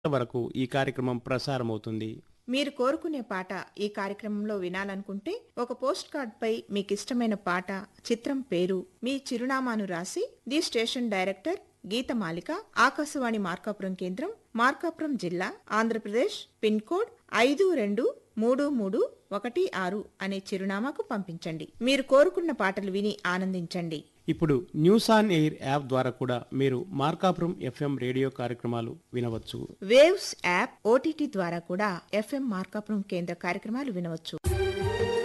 వరకు ఈ కార్యక్రమం ప్రసారమవుతుంది మీరు కోరుకునే పాట ఈ కార్యక్రమంలో వినాలనుకుంటే ఒక పోస్ట్ కార్డ్ పై మీకు ఇష్టమైన పాట చిత్రం పేరు మీ చిరునామాను రాసి the station director Geethamalika Akashvani Markapuram కేంద్రం మార్కాపురం జిల్లా ఆంధ్రప్రదేశ్ పిన్ కోడ్ ఐదు రెండు మూడు మూడు ఒకటి ఆరు అనే చిరునామాకు పంపించండి మీరు కోరుకున్న పాటలు విని ఆనందించండి ఇప్పుడు న్యూస్ ఆన్ ఎయిర్ యాప్ ద్వారా కూడా మీరు మార్కాపురం ఎఫ్ఎం రేడియో కార్యక్రమాలు వినవచ్చు వేవ్స్ యాప్ ఓటీటీ ద్వారా కూడా ఎఫ్ఎం మార్కాపురం కేంద్ర కార్యక్రమాలు వినవచ్చు